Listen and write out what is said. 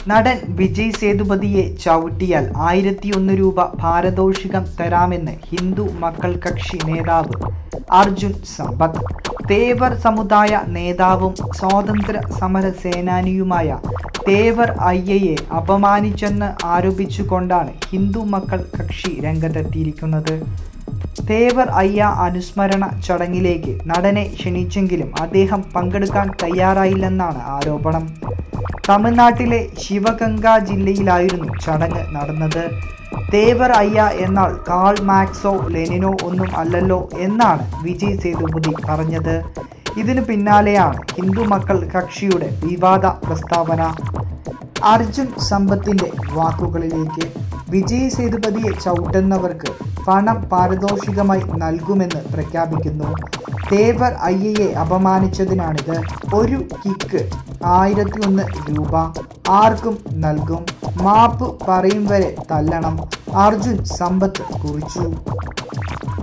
നടൻ വിജയ് സേതുപതിയെ ചവിട്ടിയാൽ ആയിരത്തിയൊന്ന് രൂപ പാരിതോഷികം തരാമെന്ന് ഹിന്ദു മക്കൾ കക്ഷി നേതാവ് അർജുൻ സമ്പത്ത് തേവർ സമുദായ നേതാവും സ്വാതന്ത്ര്യ സമര സേനാനിയുമായ തേവർ അയ്യയെ അപമാനിച്ചെന്ന് ആരോപിച്ചുകൊണ്ടാണ് ഹിന്ദു മക്കൾ കക്ഷി രംഗത്തെത്തിയിരിക്കുന്നത് തേവർ അയ്യ അനുസ്മരണ ചടങ്ങിലേക്ക് നടനെ ക്ഷണിച്ചെങ്കിലും അദ്ദേഹം പങ്കെടുക്കാൻ തയ്യാറായില്ലെന്നാണ് ആരോപണം തമിഴ്നാട്ടിലെ ശിവഗംഗ ജില്ലയിലായിരുന്നു ചടങ്ങ് നടന്നത് തേവർ അയ്യ എന്നാൽ കാൾ മാക്സോ ലെനിനോ ഒന്നും അല്ലല്ലോ എന്നാണ് വിജയ് സേതുപതി പറഞ്ഞത് ഇതിനു പിന്നാലെയാണ് ഹിന്ദു മക്കൾ കക്ഷിയുടെ വിവാദ പ്രസ്താവന അർജുൻ സമ്പത്തിന്റെ വാക്കുകളിലേക്ക് വിജയ് സേതുപതിയെ ചവിട്ടുന്നവർക്ക് പണം പാരിതോഷികമായി നൽകുമെന്ന് പ്രഖ്യാപിക്കുന്നു തേവർ അയ്യയെ അപമാനിച്ചതിനാണിത് ഒരു കിക്ക് ആയിരത്തി ഒന്ന് രൂപ ആർക്കും നൽകും മാപ്പ് പറയും വരെ തല്ലണം അർജുൻ സമ്പത്ത് കുറിച്ചു